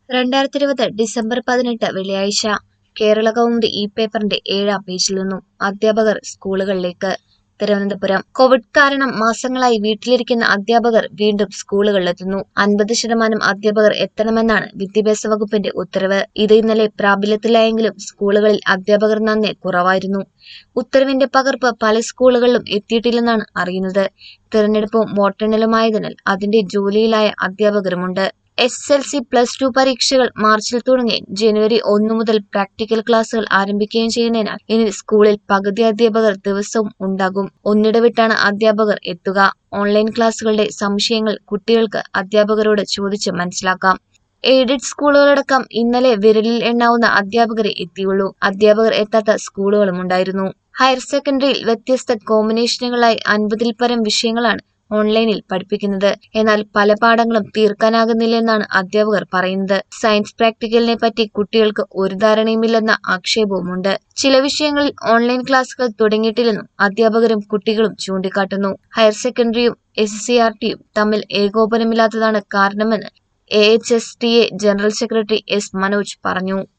രണ്ടായിരത്തി ഇരുപത് ഡിസംബർ പതിനെട്ട് വെള്ളിയാഴ്ച കേരള കൗമുദി ഈ പേപ്പറിന്റെ ഏഴാം പേജിൽ നിന്നും അധ്യാപകർ സ്കൂളുകളിലേക്ക് തിരുവനന്തപുരം കോവിഡ് കാരണം മാസങ്ങളായി വീട്ടിലിരിക്കുന്ന അധ്യാപകർ വീണ്ടും സ്കൂളുകളിലെത്തുന്നു അൻപത് ശതമാനം അധ്യാപകർ എത്തണമെന്നാണ് വിദ്യാഭ്യാസ വകുപ്പിന്റെ ഉത്തരവ് ഇത് ഇന്നലെ പ്രാബല്യത്തിലായെങ്കിലും സ്കൂളുകളിൽ അധ്യാപകർ നന്നെ കുറവായിരുന്നു ഉത്തരവിന്റെ പകർപ്പ് പല സ്കൂളുകളിലും എത്തിയിട്ടില്ലെന്നാണ് അറിയുന്നത് തിരഞ്ഞെടുപ്പും വോട്ടെണ്ണലുമായതിനാൽ അതിന്റെ ജോലിയിലായ അധ്യാപകരുമുണ്ട് S L C plus two പരീക്ഷകൾ മാർച്ചിൽ തുടങ്ങി ജനുവരി ഒന്നു മുതൽ പ്രാക്ടിക്കൽ ക്ലാസുകൾ ആരംഭിക്കുകയും ചെയ്യുന്നതിനാൽ ഇനി സ്കൂളിൽ പകുതി അധ്യാപകർ ദിവസവും ഉണ്ടാകും ഒന്നിടവിട്ടാണ് അധ്യാപകർ എത്തുക ഓൺലൈൻ ക്ലാസുകളുടെ സംശയങ്ങൾ കുട്ടികൾക്ക് അധ്യാപകരോട് ചോദിച്ച് മനസ്സിലാക്കാം എയ്ഡഡ് സ്കൂളുകളടക്കം ഇന്നലെ വിരലിൽ എണ്ണാവുന്ന അധ്യാപകരെ എത്തിയുള്ളൂ അധ്യാപകർ എത്താത്ത സ്കൂളുകളും ഉണ്ടായിരുന്നു ഹയർ സെക്കൻഡറിയിൽ വ്യത്യസ്ത കോമ്പിനേഷനുകളായി അൻപതിൽ പരം വിഷയങ്ങളാണ് ഓൺലൈനിൽ പഠിപ്പിക്കുന്നത് എന്നാൽ പല പാഠങ്ങളും തീർക്കാനാകുന്നില്ലെന്നാണ് അധ്യാപകർ പറയുന്നത് സയൻസ് പ്രാക്ടിക്കലിനെ പറ്റി കുട്ടികൾക്ക് ഒരു ധാരണയുമില്ലെന്ന ആക്ഷേപവുമുണ്ട് ചില വിഷയങ്ങളിൽ ഓൺലൈൻ ക്ലാസുകൾ തുടങ്ങിയിട്ടില്ലെന്നും അധ്യാപകരും കുട്ടികളും ചൂണ്ടിക്കാട്ടുന്നു ഹയർ സെക്കൻഡറിയും എസ് സി ആർ ടിയും തമ്മിൽ ഏകോപനമില്ലാത്തതാണ് കാരണമെന്ന് A H S T A general secretary S Manoj പറഞ്ഞു